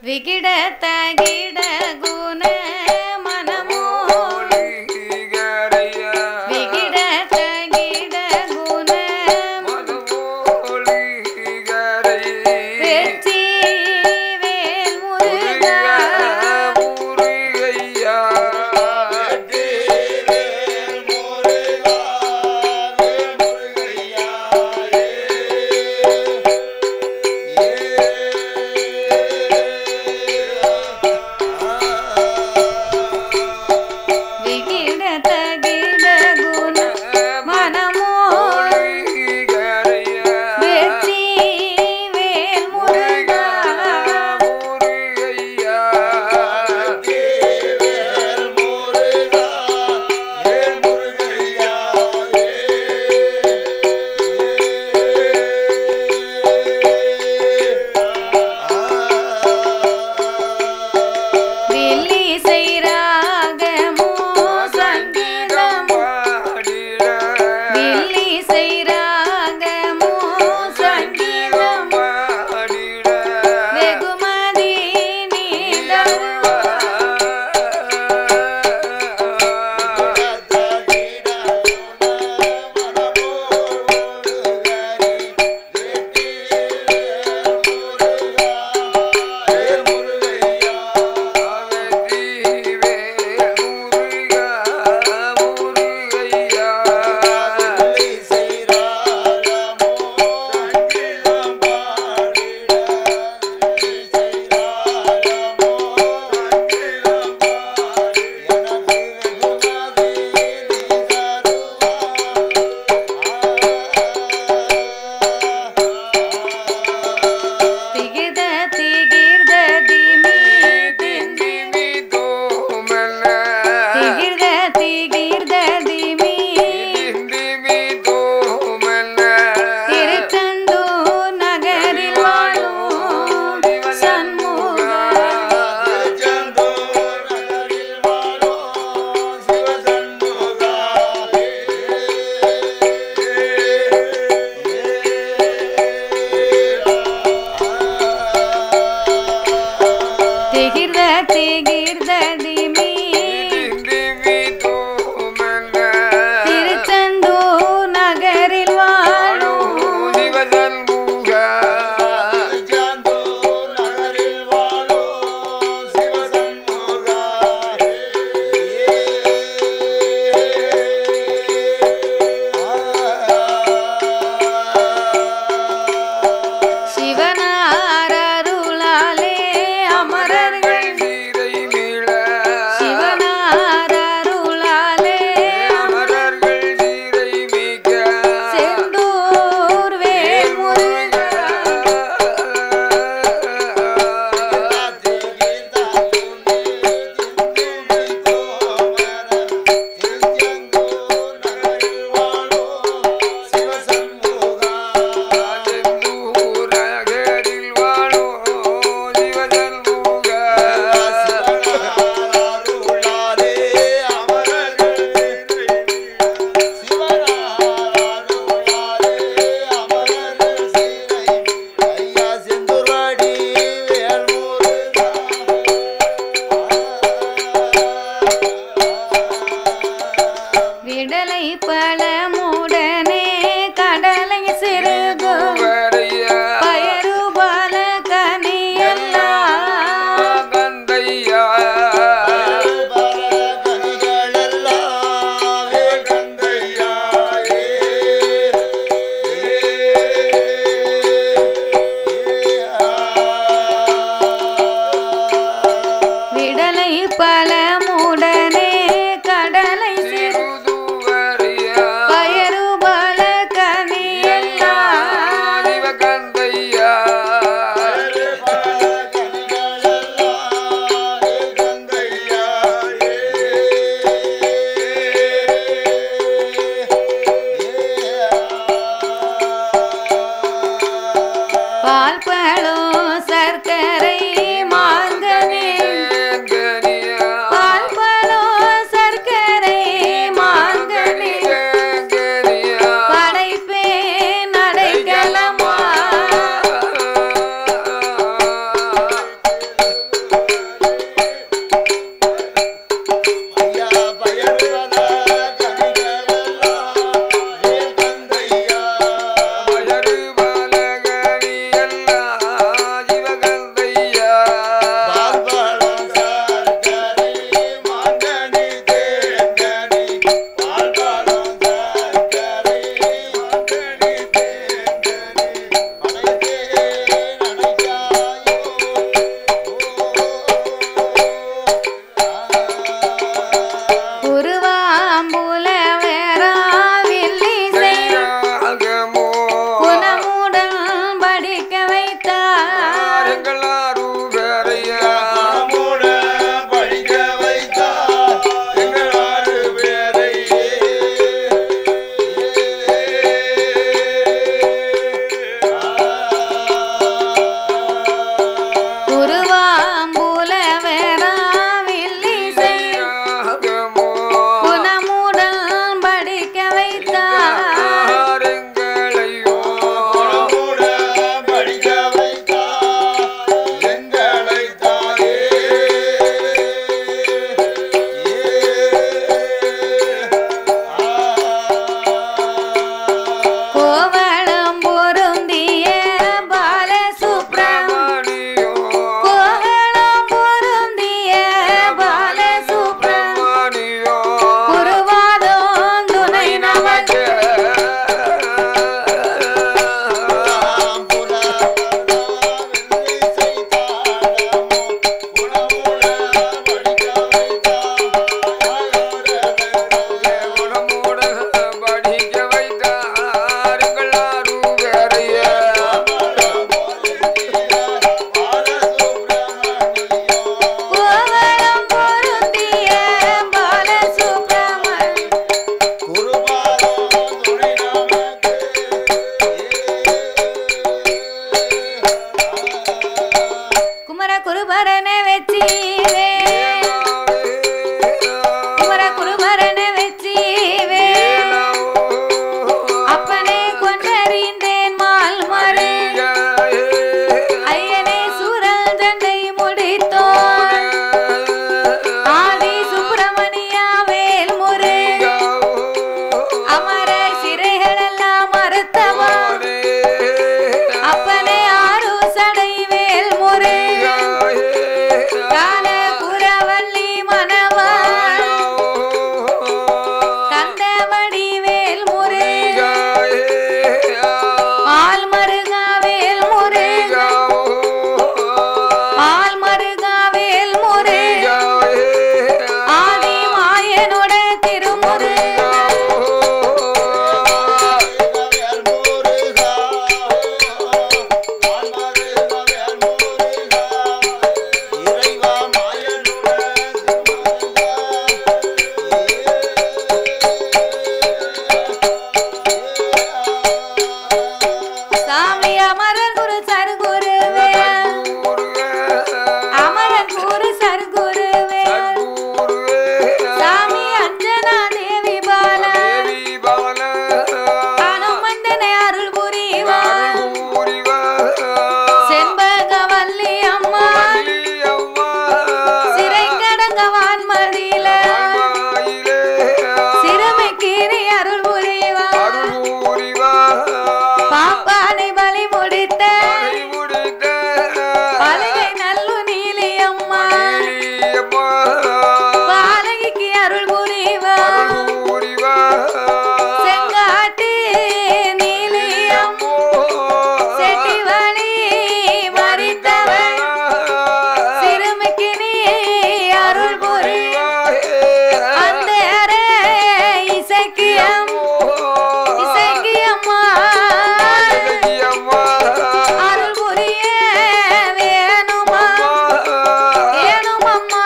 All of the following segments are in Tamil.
விகிட தகிட குண மனமோ விகிட தகிட குண வெற்றி வேல் முருகா விகிட தகிட குண மனமோ வெற்றி வேல் முருகா வில்லி செய்ராகமோ சங்கீதமோ வில்லி செய்ராகமோ சங்கீதமோ வெகுமதி நீதருவா திகித திகிர்த திமி திந்திமி திகிர்த திகிர்த திமி திருச்செந்தூர் நகரில் வாழும் சண்முகா திகிர்த திகிர்த திமி திருச்செந்தூர் நகரில் வாழும் சிவனாரருளாலே அமரர்கள் குமர குருபரனை வெச்சிவே குமர குருபரனை வெச்சிவே அப்பனே கொன்றறிந்தேன் மால் மறு ஐயனே சூரல் தன்னை முடித்தோன் ஆதி சுப்பிரமணியா வேல் முரு அமர சிறைகளெல்லாம் மறுத்தவா அப்பனே ஆறு சடை வேல் முரு கால புறவள்ளி மணவாள் கந்தவடி வேல் முரு ஆல் மருகா வேல் முரு ஆல் மருகா வேல் முரு ஆதி மாயனோட திருமுரு சாமி அமரன் குரு சர்க்குருவே அமரன் குரு சர்க்குருவே சாமி அஞ்சனா தேவி பாலா அனுமந்தனை அருள் புரிவார் செண்பகவல்லி அம்மா சிறை கடங்க வான்மதியில சிறுமைக்கு நீ அருள் புரிவார் பாப்பானை பலி முடித்த பலகை நல்லு நீலி அம்மா பாலகிக்கு அருள் புரிவார் செங்காட்டு நீலி அம்மா செட்டி வழி மறித்தவள் சிறுமிக்கு நீ அருள் புரி அந்த இசைக்கியம் இசைக்கியம்மா அருள் புரிய வேணுமா வேணுமம்மா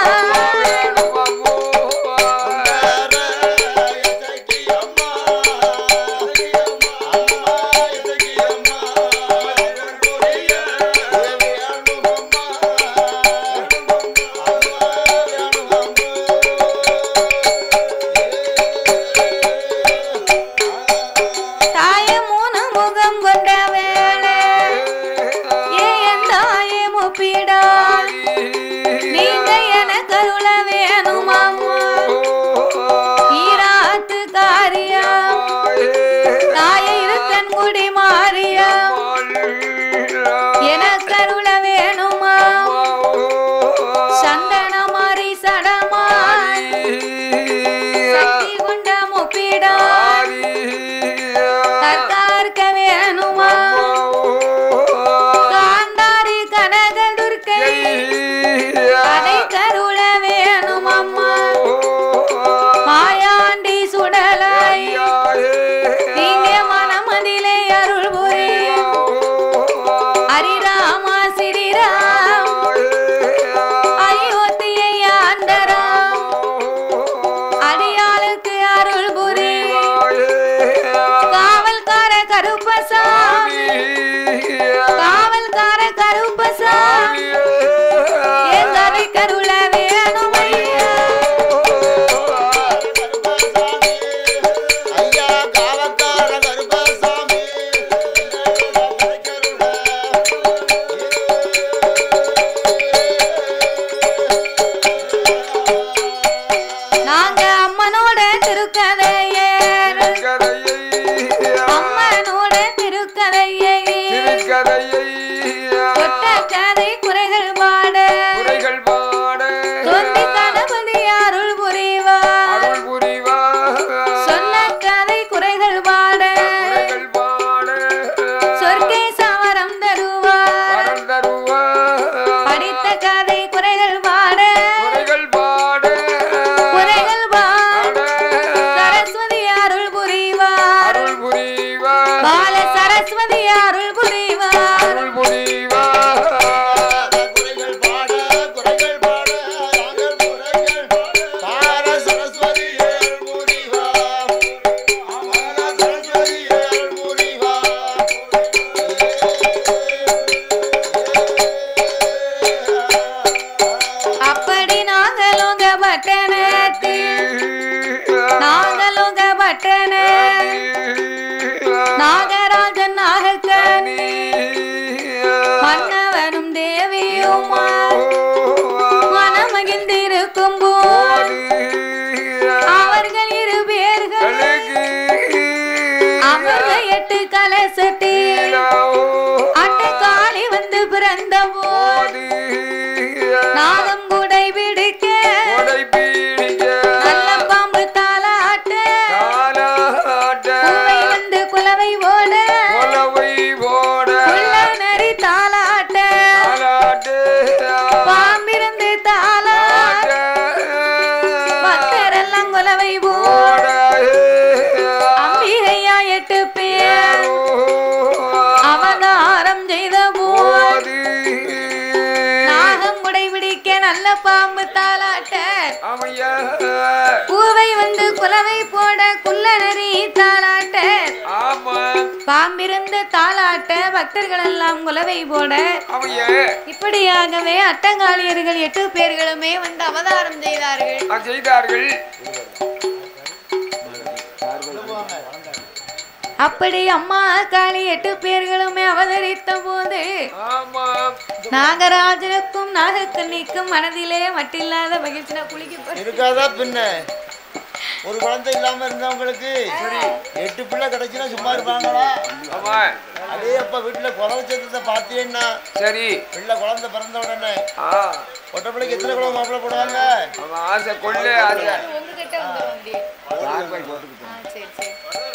தாய மூணு முகம் கொண்ட வேளை ஏ என் தாயே முப்பிடா நீங்க எனக்கு அருள வேணுமாம்மா ஈராத்து காரியா தாய இருத்தன் குடி மாறியா எனக்கு அருள வேணுமா சந்தன மாறி சடமா சக்தி கொண்ட முப்பிடா தற்கார்க்க வேணுமா காந்தாரி கனகதுர்க்கை அதை கருள வேணும் அம்மா மாயாண்டி சுடலாய் நீங்க மனமதிலே அருள் புரியும் ஹரிராமா ஸ்ரீராம் அயோத்தியை ஆண்டராம் அடியாளுக்கு அருள் புரியும் காவல்கார கருப்பசாமி காவல்கார கருப்பசாமி என் கதை கருள வேணும் ஐயா ஐயா காவக்கார கருப்பசாமி நாங்க அம்மனோட திருக்கதையே அம்மனோட திருக்கதையே கொட்ட கதை குறைகள் பாட தொந்தி கணபதி அருள் புரிவார் சொன்ன கதை குறைகள் பாட சொர்க்கே சவரம் தருவார் படித்த கதை குறைகள் பாட குறைகள் பாட சரஸ்வதி அருள் புரிவார் அருள் புரிவார் பால சரஸ்வதி அருள் புரிவார் அருள் புரிவார் குறைகள் பாட குறைகள் பாட நாங்கள் குறைகள் பாட சரஸ்வதி ஏழ் முனிவா பாட சரஸ்வதி ஏழ் முனிவா பட்டணத்தில் நாகலோக பட்டண நாகராஜன் நாகக்கன் மன்னவனும் தேவியுமா மனமகிழ்ந்திருக்கும் போது அவர்கள் இரு பேர்கள் அமர்ந்த எட்டு கலசட்டி அட்டக்காளி வந்து பிறந்த போது நாகம் குடை பிடிக்க நல்ல பாம்பு தாளாட்ட பூவை வந்து குலவை ஓட உள்ள நரி தாளாட்ட பாம்பிருந்து தாளாட்ட பக்தரெல்லாம் குலவை போட அம்பிகையா எட்டு பேர் அவதாரம் செய்த போது நாகம் குடை பிடிக்க நல்ல பாம்பு தாளாட்ட பூவை வந்து குலவை போட குள்ள நரி தாளாட்ட பாம்பிருந்து தாளாட்ட பக்தர்கள் எல்லாம் குலவை போட இப்படியாகவே அட்டங்காளியர்கள் எட்டு பேர்களுமே வந்து அவதாரம் செய்தார்கள் செய்தார்கள் அப்படி அம்மா காளி எட்டு பேர்களுமே அவதரித்த போது ஆமா நாகராஜனுக்கும் நாகக்கண்ணிக்கும் மனதிலே மட்டில்லாத மகிழ்ச்சினா குளிக்க போறேன். இருக்காதா பின்ன ஒரு குழந்தை இல்லாம இருந்தவங்களுக்கு எட்டு பிள்ளை கிடைச்சுன்னா சும்மா இருப்பாங்களா ஆமா அதே அப்ப வீட்டுல குழந்தை சேர்த்ததை பார்த்தீங்கன்னா சரி பிள்ளை குழந்தை பிறந்த உடனே ஆ ஒற்றை பிள்ளைக்கு எத்தனை குழந்தை மாப்பிள்ளை போடுவாங்க அவன் ஆசை கொள்ளு ஆசை உங்ககிட்ட வந்துரும் அப்படி. ஆ, சரி, சரி.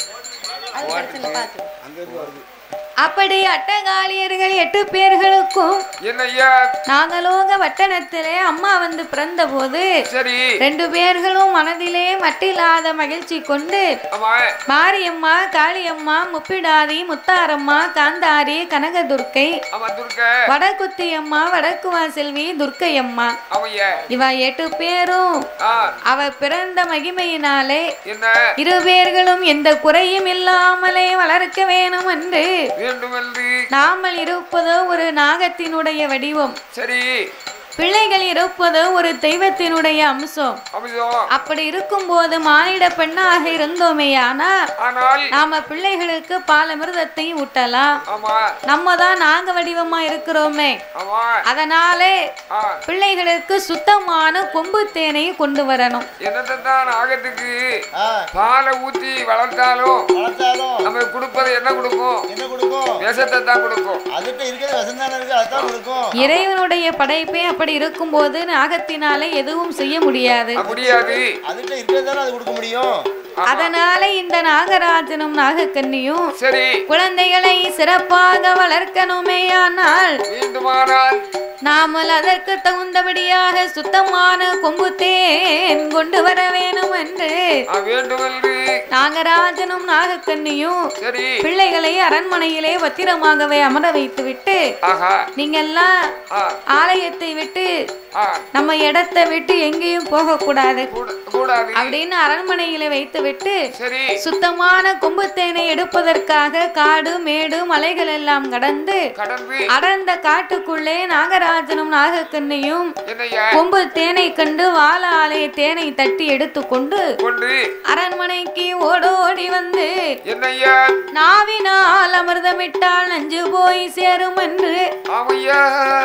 அது பிரச்சனை, பார்த்துக்கோ. அப்படி அட்டகாளியர்கள் எட்டு பேர்களுக்கும் என்னய்யா நாகலோக வட்டணத்திலே அம்மா வந்து பிறந்த போது சரி ரெண்டு பேர்களும் மனதிலே மட்டில்லாத மகிழ்ச்சி கொண்டு ஆமா மாரியம்மா காளியம்மா முப்பிடாதி முத்தாரம்மா காந்தாரி கனகதுர்க்கை ஆமா துர்க்க வடக்குத்தி அம்மா வடக்கு வாசெல்வி துர்க்கையம்மா அவைய இவ எட்டு பேரும் ஆ அவ பிறந்த மகிமையினாலே என்ன இரு பேர்களும் எந்த குறையும் இல்லாமலே வளர்க்க வேணும் என்று வேண்டுமென்று நாமல் இருப்பதோ ஒரு நாகத்தினுடைய வடிவம் சரி பிள்ளைகள் இருப்பதோ ஒரு தெய்வத்தினுடைய அம்சம் அமிதம் அப்படி இருக்கும்போது மானிட பெண்ணாக இருந்தோமே ஆனா ஆனால் நாம பிள்ளைகளுக்கு பாலமிருதத்தை ஊட்டலாம் ஆமா நம்ம தான் நாக வடிவமா இருக்கிறோமே ஆமா அதனாலே ஆ பிள்ளைகளுக்கு சுத்தமான கொம்பு தேனை கொண்டு வரணும் என்னத்தை தான் ஆகத்துக்கு ஆ, பாலை ஊத்தி வளர்த்தாலும் வளர்த்தாலும் நம்ம கொடுப்பது என்ன கொடுக்கும் என்ன கொடுக்கும் விஷத்தை தான் கொடுக்கும் அதுகிட்ட இருக்கிறது வசந்தானே இருக்கு அதான் கொடுக்கும் இறைவனுடைய படைப்பே அப்படி இருக்கும்போது நாகத்தினாலே எதுவும் செய்ய முடியாது முடியாது அதுகிட்ட இருக்கிறது தானே அது கொடுக்க முடியும் அதனால இந்த நாகராஜனும் நாகக்கன்னியும் சரி குழந்தைகளை சிறப்பாக வளர்க்கணுமே ஆனால் வேண்டுமானால் நாமல் அதற்கு தகுந்தபடியாக சுத்தமான கொம்பு தேன் கொண்டு வர வேணும் என்று ஆ, வேண்டுமென்று நாகராஜனும் நாகக்கன்னியும் சரி பிள்ளைகளை அரண்மனையிலே பத்திரமாகவே அமர வைத்துவிட்டு ஆஹா நீங்கெல்லாம் ஆ ஆலயத்தை விட்டு ஆ நம்ம இடத்தை விட்டு எங்கேயும் போகக்கூடாது கூட- கூடாது அப்படின்னு அரண்மனையில வைத்துவிட்டு சரி சுத்தமான கொம்புத்தேனை எடுப்பதற்காக காடு மேடு மலைகள் எல்லாம் கடந்து கடந்து அடர்ந்த காட்டுக்குள்ளே நாகராஜனும் நாகக்கண்ணையும் என்னையா கொம்பு தேனை கண்டு வாளாலே தேனை தட்டி எடுத்துக்கொண்டு கொண்டு அரண்மனைக்கு ஓடோடி வந்து என்னையா நாவினால் அமிர்தமிட்டால் நஞ்சு போய் சேரும் என்று ஆமையா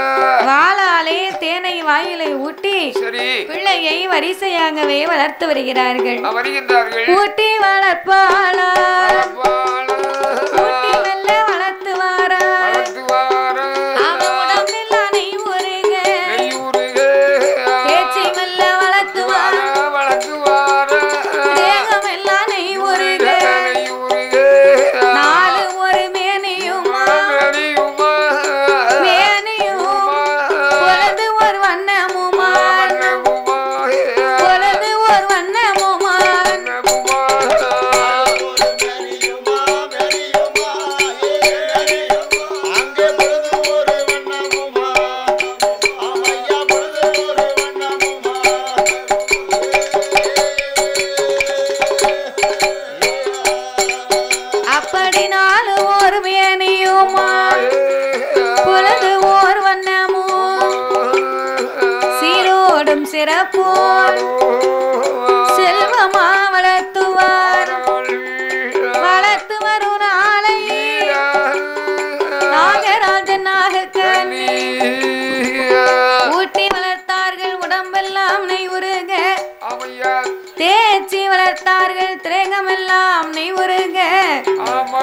வாளாலே தேனை வாயிலை ஊட்டி சரி பிள்ளையை வரிசையாகவே வளர்த்து வருகிறார்கள் ஆ, வருகின்றார்கள் ஊட்டி வளர்ப்பாளா வாழ, ஊட்டி மெல்ல வளர்த்து வாரா வளர்த்து வார, அவ உடம்பில் அணை உருக நெய்யூருக, பேச்சை மெல்ல வளர்த்து வாரா வார, வளர்த்து வார, தேகமெல்லாம் நெய் உருக நெய்யூருக, நாலு ஒரு மேனியுமா மணியுமா, மேனியும் பொழுது ஒரு வண்ணமுமா மணமுமா, பொழுது ஒரு வண்ணமுமா மணமுமா, ஒரு மேனியுமா, சிறப்போடு செல்வமா வளர்த்துவார் வளர்த்து வரும் நாளை நாகராஜன் நாகக்கனி ஊட்டி வளர்த்தார்கள் உடம்பெல்லாம் நெய் உருக ஆமையா தேய்ச்சி வளர்த்தார்கள் திரேகமெல்லாம் நெய் உருக ஆமா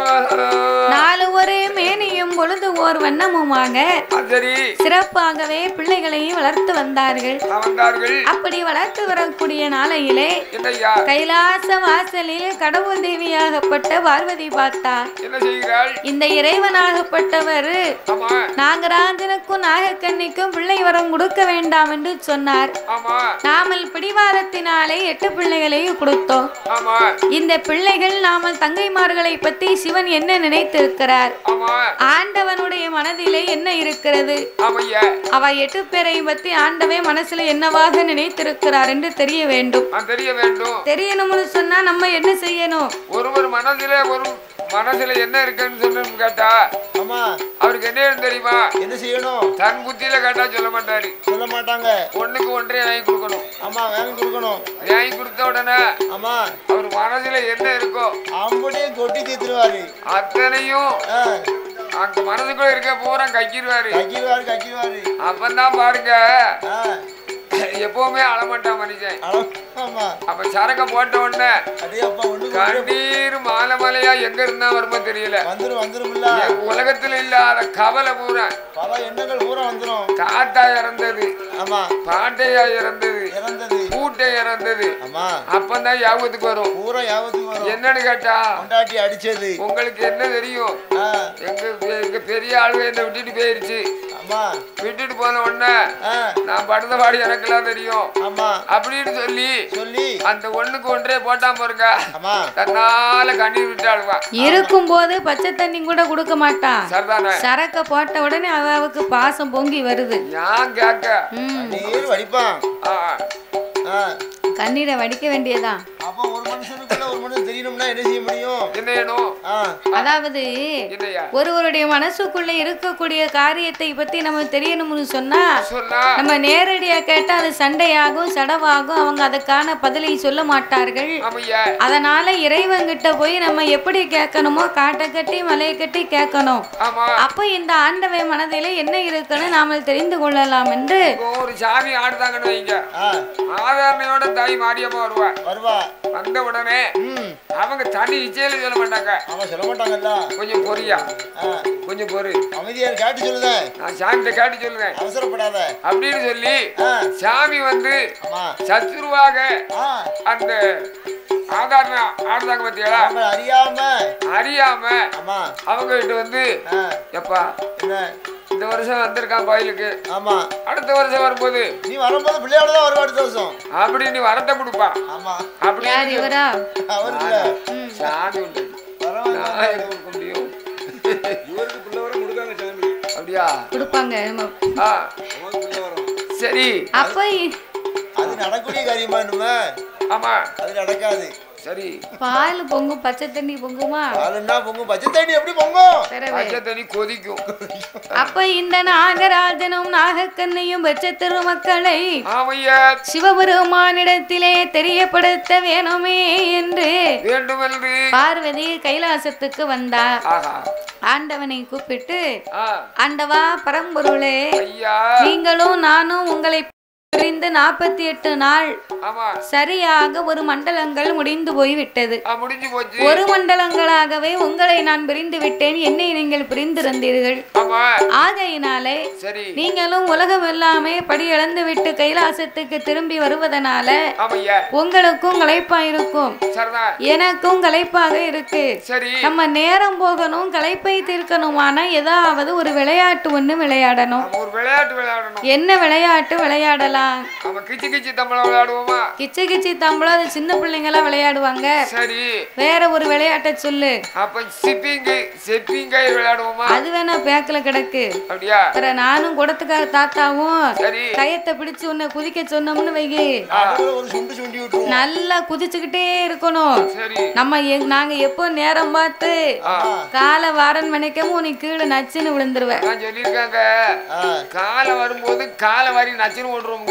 நாலு ஒரு மேனியும் பொழுது ஓர் வண்ணமுமாக சரி சிறப்பாகவே பிள்ளைகளையும் வளர்த்து வந்தார்கள் வந்தார்கள் அப்படி வளர்த்து வரக்கூடிய நாளையிலே என்னையா கைலாச வாசலில் கடவுள் தேவியாகப்பட்ட பார்வதி பார்த்தார் என்ன செய்கிறாள் இந்த இறைவனாகப்பட்டவர் ஆமா நாகராஜனுக்கும் நாகக்கண்ணிக்கும் பிள்ளை வரம் கொடுக்க வேண்டாம் என்று சொன்னார் ஆமா நாமல் பிடிவாதத்தினாலே எட்டு பிள்ளைகளை கொடுத்தோம் ஆமா இந்த பிள்ளைகள் நாமல் தங்கைமார்களை பத்தி சிவன் என்ன நினைத்திருக்கிறார் ஆமா ஆண்டவனுடைய மனதிலே என்ன இருக்கிறது ஆமையா அவ எட்டு பேரை பத்தி ஆண்டவே மனசுல என்னவாக நினைத்திருக்கிறார் என்று தெரிய வேண்டும் நான் தெரிய வேண்டும் தெரியணும்னு சொன்னா நம்ம என்ன செய்யணும் ஒருவர் மனதிலே ஒரு மனசுல என்ன இருக்குன்னு சொன்னு கேட்டா ஆமா அவருக்கு என்ன ஏதுன்னு தெரியுமா என்ன செய்யணும் தன் புத்தியில கேட்டா சொல்ல மாட்டாரு சொல்ல மாட்டாங்க ஒண்ணுக்கு ஒன்றே வாங்கி கொடுக்கணும் ஆமா வாங்கி கொடுக்கணும் வாங்கி கொடுத்த உடனே ஆமா அவர் மனசுல என்ன இருக்கோ அம்படியும் கொட்டி தீத்துருவாரு அத்தனையும் ஆ, அங்க மனதுக்குள்ள இருக்க பூரா கக்கிடுவாரு கக்கிடுவாரு கக்கிடுவாரு அப்பந்தான் பாருங்க ஆ, எப்பவுமே அழமாட்டான் மனுஷன் அட, ஆமா அப்ப சரக்க போட்ட உடனே அடே அப்பா ஒண்ணு கண்ணீர் மாலை மலையா எங்க இருந்தா வருமோ தெரியல வந்துரும் வந்துரும்ல என் உலகத்துல இல்லாத கவலை பூரா பல எண்ணங்கள் பூரா வந்துரும் தாத்தா இறந்தது ஆமா பாட்டையா இறந்தது இறந்தது பூட்டை இறந்தது ஆமா அப்பந்தான் ஞாபகத்துக்கு வரும் பூரா யாபத்துக்கு வரும் என்னன்னு கேட்டா கொண்டாட்டி அடிச்சது உங்களுக்கு என்ன தெரியும் ஆ, எங்க எங்க பெரிய ஆளுங்க என்ன விட்டுட்டு போயிருச்சு ஆமா விட்டுட்டு போன உடனே ஆ, நான் படுத்த பாடு எனக்கெல்லாம் தெரியும் ஆமா அப்படின்னு சொல்லி சொல்லி அந்த ஒண்ணுக்கு ஒன்றே போட்டா பாருங்க ஆமா தன்னால கண்ணீர் விட்டு அழுவா இருக்கும் போது பச்சை தண்ணி கூட கொடுக்க மாட்டான் சரிதானே சரக்க போட்ட உடனே அவாவுக்கு பாசம் பொங்கி வருது ஏன் கேட்க ம் நீர் வடிப்பான் ஆ, ஆ, கண்ணீரை வடிக்க வேண்டியதான் அப்ப ஒரு மனுஷனுக்குள்ள ஒரு மனுஷன் தெரியணும்னா என்ன செய்ய முடியும் என்ன வேணும் ஆ, அதாவது இல்லையா ஒருவருடைய மனசுக்குள்ள இருக்கக்கூடிய காரியத்தை பத்தி நம்ம தெரியணும்னு சொன்னா சொன்னா நம்ம நேரடியா கேட்டா அது சண்டையாகும் சடவாகும் அவங்க அதுக்கான பதிலை சொல்ல மாட்டார்கள் ஆமையா அதனால இறைவன்கிட்ட போய் நம்ம எப்படி கேட்கணுமோ காட்டை கட்டி மலையை கட்டி கேட்கணும் ஆமா அப்ப இந்த ஆண்டவை மனதில என்ன இருக்குன்னு நாம தெரிந்து கொள்ளலாம் என்று இப்போ ஒரு சாமி ஆடுதாங்கன்னு வைங்க ஆ, ஆதாரணையோட தாய் மாரியம்மா வருவா வருவா வந்த உடனே ம் அவங்க தனி இச்சையில சொல்ல மாட்டாங்க அவன் சொல்ல மாட்டாங்கல்ல கொஞ்சம் பொரியா ஆ, கொஞ்சம் பொறு அமைதியா இரு, கேட்டு சொல்லுதேன் நான் சாமிகிட்ட கேட்டு சொல்லுவேன் அவசரப்படாத அப்படின்னு சொல்லி ஆ, சாமி வந்து ஆமா சத்துருவாக ஆ, அந்த ஆதாரண ஆடுதாங்க பத்தியாளா அவங்க அறியாம அறியாம ஆமா அவங்க கிட்ட வந்து ஆ, எப்பா என்ன இந்த வருஷம் வந்திருக்கான் கோயிலுக்கு ஆமா அடுத்த வருஷம் வரும்போது நீ வரும்போது பிள்ளையோட தான் வருவா அடுத்த வருஷம் அப்படி நீ வரத்தை கொடுப்பா ஆமா அப்படி யார் இவரா அவரு இல்ல சாமி உண்டு வரவன் நான் எங்க கொடுக்க முடியும் இவருக்கு பிள்ளை வர கொடுக்காங்க சாமி அப்படியா கொடுப்பாங்க நம்ம. ஆ அவனுக்கு பிள்ளை வரும் சரி அப்ப இ- அது நடக்கூடிய காரியமா என்னமே ஆமா அது நடக்காது சரி பால் பொங்கும் பச்சை தண்ணி பொங்குமா பாலுன்னா பொங்கும் பச்சை தண்ணி எப்படி பொங்கும் பிறவே. பச்சை தண்ணி கொதிக்கும் அப்ப இந்த நாகராஜனும் நாகக்கண்ணையும் பச்சை திருமக்களை ஆமையா சிவபெருமானிடத்திலே தெரியப்படுத்த வேணுமே என்று வேண்டுமென்று பார்வதி கைலாசத்துக்கு வந்தார் ஆஹா ஆண்டவனை கூப்பிட்டு ஆ ஆண்டவா பரம்பொருளே ஐயா நீங்களும் நானும் உங்களை பிரிந்து நாற்பத்தி எட்டு நாள் ஆமா சரியாக ஒரு மண்டலங்கள் முடிந்து போய்விட்டது ஆ முடிஞ்சு போச்சு ஒரு மண்டலங்களாகவே உங்களை நான் பிரிந்து விட்டேன் என்னை நீங்கள் பிரிந்திருந்தீர்கள் ஆமா ஆகையினாலே சரி நீங்களும் உலகம் எல்லாமே படி இழந்து விட்டு கைலாசத்துக்கு திரும்பி வருவதனால ஆமையா உங்களுக்கும் களைப்பா இருக்கும் சரிதான் எனக்கும் களைப்பாக இருக்கு சரி நம்ம நேரம் போகணும் களைப்பை தீர்க்கணுமான ஏதாவது ஒரு விளையாட்டு ஒண்ணு விளையாடணும் நம்ம ஒரு விளையாட்டு விளையாடணும் என்ன விளையாட்டு விளையாடலாம் நம்ம கிச்சு கிச்சு தமிழ விளையாடுவோமா கிச்சு கிச்சி தம்பளம் அது சின்ன பிள்ளைங்களாம் விளையாடுவாங்க சரி வேற ஒரு விளையாட்டை சொல்லு அப்ப சிப்பிங்க செப்பிங்கை விளையாடுவோமா அது வேணா பேக்கில் கிடக்கு அப்படியா வேற நானும் குடத்துக்கார தாத்தாவும் சரி கயத்தை பிடிச்சு உன்னை குதிக்க சொன்னோம்னு வைகி அதுல ஒரு சுண்டு சுண்டி விட்டுருவோம் நல்லா குதிச்சுக்கிட்டே இருக்கணும் சரி நம்ம எங்- நாங்க எப்போ நேரம் பார்த்து ஆ காலை வாரன் மணிக்கமும் நீ கீழே நச்சுன்னு விழுந்துருவ நான் சொல்லியிருக்காங்க ஆ, காலை வரும்போது காலை வாரி நச்சுன்னு ஓடுறோம்ங்க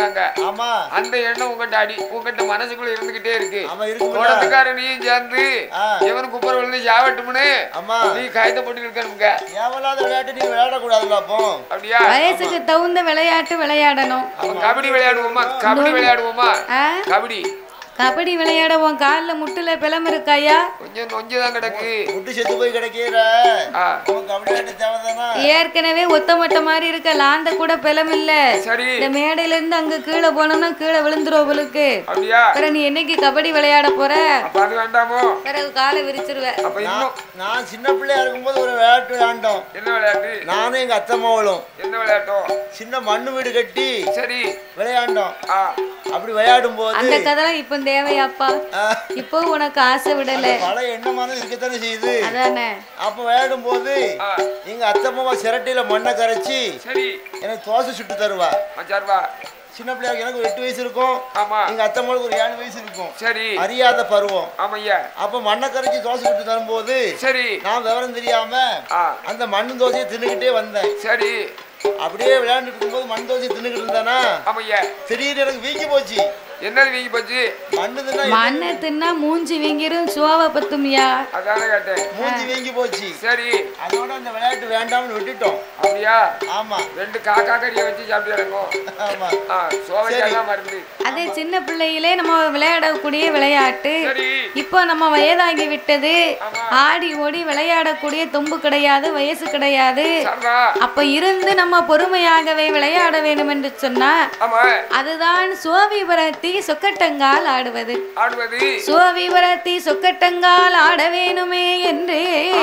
இருக்காங்க ஆமா அந்த எண்ணம் உங்ககிட்ட அடி உங்ககிட்ட மனசுக்குள்ள இருந்துகிட்டே இருக்கு ஆமா இருக்கும்ல குளத்துக்காரனையும் சேர்ந்து ஆ. இவன் குப்பர் விழுந்து சாவட்டும்னு ஆமா நீ காயத்தை போட்டு இருக்கணுங்க தேவையில்லாத விளையாட்டு நீ விளையாடக்கூடாதுல்ல அப்போ அப்படியா வயசுக்கு தகுந்த விளையாட்டு விளையாடணும் அப்ப கபடி விளையாடுவோமா கபடி விளையாடுவோமா ஆ? கபடி கபடி விளையாடுவோம் காலில் முட்டுல பிளம் இருக்காயா கொஞ்சம் நொஞ்சுதான் கிடக்கு முட்டு செத்து போய் கிடைக்கிற ஆ, உனக்கு அப்படி விளையாட்டு தேவைதானா ஏற்கனவே ஒத்தமட்ட மாதிரி இருக்க லாந்த கூட பிளம் இல்ல சரி இந்த மேடையில இருந்து அங்க கீழே போனோம்னா கீழே விழுந்துரும் அவளுக்கு அப்படியா பிறகு நீ என்னைக்கு கபடி விளையாட போற அப்ப அது வேண்டாமோ பிறகு காலை விரிச்சிருவ அப்ப இன்னும் நான் சின்ன பிள்ளையா இருக்கும்போது ஒரு விளையாட்டு விளையாண்டோம் என்ன விளையாட்டு நானும் எங்க அத்தம்மாவளும் என்ன விளையாட்டம் சின்ன மண்ணு வீடு கட்டி சரி விளையாண்டோம் ஆ அப்படி விளையாடும் போது அந்த கதைலாம் இப்ப தேவையாப்பா இப்போ உனக்கு ஆசை விடல பழைய எண்ணமானது இருக்கத்தானே செய்யுது அதானே அப்ப விளையாடும் போது ஆ, எங்க அத்தம்மாவா சிரட்டையில மண்ணை கரைச்சி சரி எனக்கு தோசை சுட்டு தருவா மச்சார்வா சின்ன பிள்ளையா எனக்கு ஒரு எட்டு வயசு இருக்கும் ஆமா எங்க அத்தம்மாவுக்கு ஒரு ஏழு வயசு இருக்கும் சரி அறியாத பருவம் ஆமையா அப்ப மண்ணை கரைச்சி தோசை சுட்டு தரும்போது சரி நான் விவரம் தெரியாம ஆ அந்த மண்ணு தோசையை தின்னுக்கிட்டே வந்தேன் சரி அப்படியே விளையாண்டுட்டு இருக்கும்போது மண் தோசை தின்னுக்கிட்டு இருந்தானா ஆமையா திடீர்னு எனக்கு வீங்கி போச்சு என்னது வீங்கி போச்சு மண்ணு தின்னா மண்ணை தின்னா மூஞ்சி வீங்கிரும் சுவாவை பத்துமியா அதானே கேட்டேன் மூஞ்சி வீங்கி போச்சு சரி அதோட அந்த விளையாட்டு வேண்டாம்னு விட்டுட்டோம் அப்படியா ஆமா ரெண்டு காக்கா கறியை வச்சு சாப்பிட்டு இறங்கும் ஆமா ஆ சோவைக்கெல்லாம் மருந்து அது சின்ன பிள்ளையிலே நம்ம விளையாடக்கூடிய விளையாட்டு சரி இப்போ நம்ம வயதாகி விட்டது ஆமா. ஆடி ஓடி விளையாடக்கூடிய தொம்பு கிடையாது வயசு கிடையாது சர்வா அப்ப இருந்து நம்ம பொறுமையாகவே விளையாட வேண்டும் என்று சொன்னா ஆமா அதுதான் சோவிபுரத்தி சொக்கட்டங்கால் ஆடுவது ஆடுவது சோவிபுரத்தி சொக்கட்டங்கால் ஆட வேணுமே என்று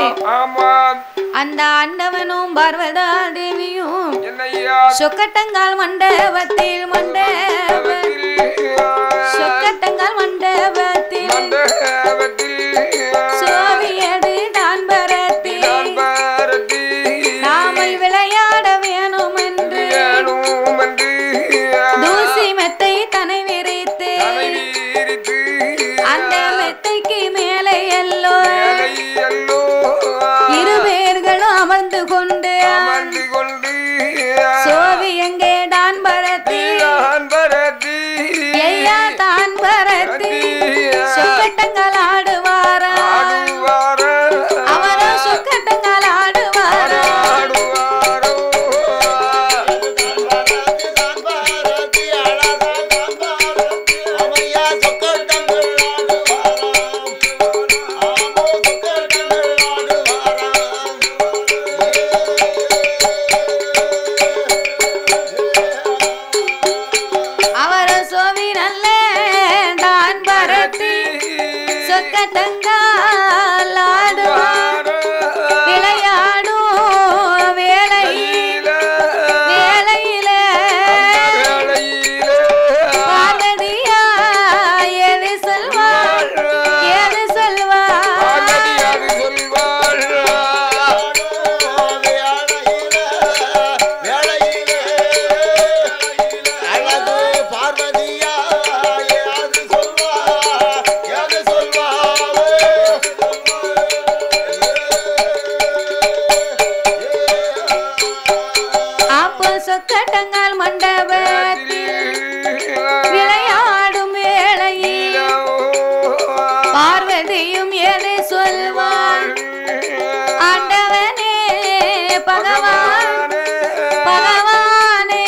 ஆமா அந்த ஆண்டவனும் பார்வதா தேவியும் என்னையா சொக்கட்டங்கால் மண்டபத்தில் மண்டப சொக்கட்டங்கால் மண்டபத்தில் சோவியது தான் பரத்தில் நாமல் விளையாட வேணும் என்று தூசி மெத்தை தனை விரித்து அந்த மெத்தைக்கு மேலே எல்லோ இரு பேர்களும் அமர்ந்து கொண்டு சோவி எங்கே தான் பரத்தி ஐயா தான் பரத்தி சொக்கட்டங்கள் ஆடுவாரா அவரோ சொக்கட்டங்கள் ஆடுவாரா அவரோ சோவி நல்ல தான் பரத்தி சொக்கட்டங்கள் ஆடுவார் விளையாடும் வேளையில் வேளையில பார்வதியா எது சொல்வார் எது சொல்வார் பார்வதியா யாது சொல்வா யாது சொல்வா அப்போ சொக்கட்டங்கால் மண்டபத்தில் விளையாடும் வேளையில் பார்வதியும் எது சொல்வார் ஆண்டவனே பகவான் பகவானே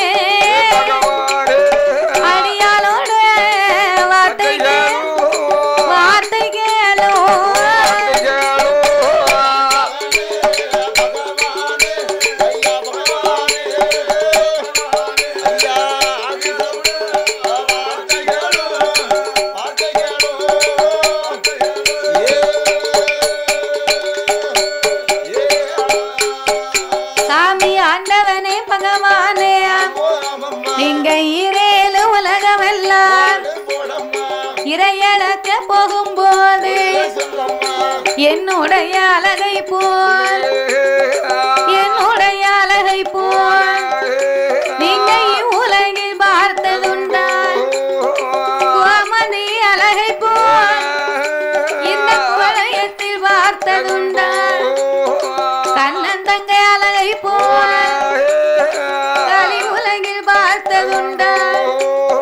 அடியாளோட வார்த்தை கே- வார்த்தை கேளும் சாமி ஆண்டவனே பகவானே நீங்க ஈரேழு உலகமெல்லாம் இறையடக்க போகும்போது என்னுடைய அழகை போல் என்னுடைய அழகை போல் நீங்க இவ்வுலகில் பார்த்ததுண்டா கோமதி அழகை போல் இந்த குவளையத்தில் பார்த்ததுண்டா கண்ணந்தங்கை அழகை போல் கலி உலகில் பார்த்ததுண்டா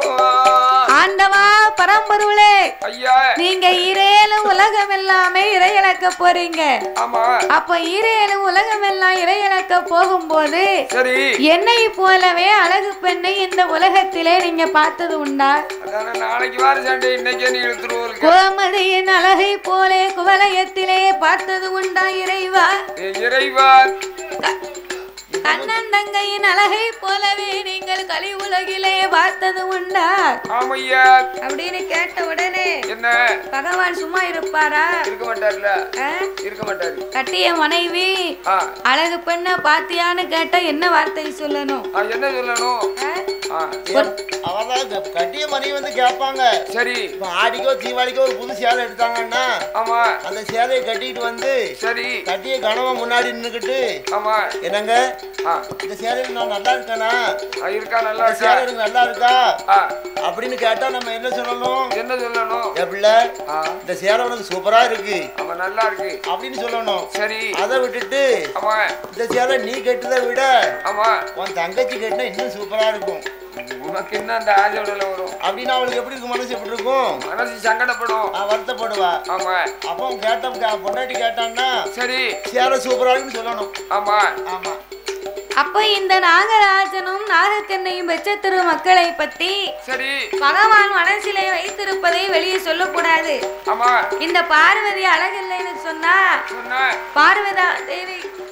பரம்பொருளே ஐயா நீங்க ஈரேழு உலகம் எல்லாமே இறையிழக்க போறீங்க ஆமா அப்ப ஈரேழு உலகம் எல்லாம் இறையிழக்க போகும்போது சரி என்னை போலவே அழகு பெண்ணை இந்த உலகத்திலே நீங்க பார்த்தது உண்டா அதான நாளைக்கு வார சண்டை இன்னைக்கே நீ இழுத்துருவோம் கோமதியின் அழகை போலே குவலயத்திலே பார்த்தது உண்டா இறைவா இறைவா கண்ணன் தங்கையின் அழகை போலவே நீங்கள் கலி உலகிலே பார்த்தது உண்டா ஆமையா அப்படின்னு கேட்ட உடனே என்ன பகவான் சும்மா இருப்பாரா இருக்க மாட்டார்ல ஆ? இருக்க மாட்டாரு கட்டிய மனைவி ஆ அழகு பெண்ண பாத்தியான்னு கேட்டா என்ன வார்த்தை சொல்லணும் ஆ, என்ன சொல்லணும் ஆ? ஆ அவதான் க- கட்டிய மனைவி வந்து கேட்பாங்க சரி இப்போ ஆடிக்கோ தீபாவளிக்கோ ஒரு புது சேலை எடுத்தாங்கன்னா ஆமா அந்த சேலையை கட்டிட்டு வந்து சரி கட்டிய கணவன் முன்னாடி நின்றுக்கிட்டு ஆமா என்னங்க ஆ இந்த சேலையில் நான் நல்லா இருக்கேனா ஆ, இருக்கா நல்லா இந்த இருக்கா சேலை எனக்கு நல்லா இருக்கா ஆ அப்படின்னு கேட்டா நம்ம என்ன சொல்லணும் என்ன சொல்லணும் என் பிள்ளை ஆ இந்த சேலை உனக்கு சூப்பரா இருக்கு ஆமா நல்லா இருக்கு அப்படின்னு சொல்லணும் சரி அதை விட்டுட்டு ஆமா இந்த சேலை நீ கட்டுறதை விட ஆமா உன் தங்கச்சி கட்டினா இன்னும் சூப்பரா இருக்கும் உனக்கு என்ன அந்த ஆசையோடல வரும் அப்படின்னு அவளுக்கு எப்படி இருக்கும் மனசு எப்படி இருக்கும் மனசு சங்கடப்படும் ஆ, வருத்தப்படுவா ஆமா அப்போ அவன் கேட்ட கே- பொண்டாட்டி கேட்டான்னா சரி சேலை சூப்பரா இருக்குன்னு சொல்லணும் ஆமா ஆமா அப்ப இந்த நாகராஜனும் நாகக்கண்ணையும் பெற்ற திரு மக்களை பத்தி சரி பகவான் மனசிலே வைத்திருப்பதை வெளியே சொல்லக்கூடாது ஆமா இந்த பார்வதி அழகில்லைன்னு சொன்னா சொன்ன பார்வதா தேவி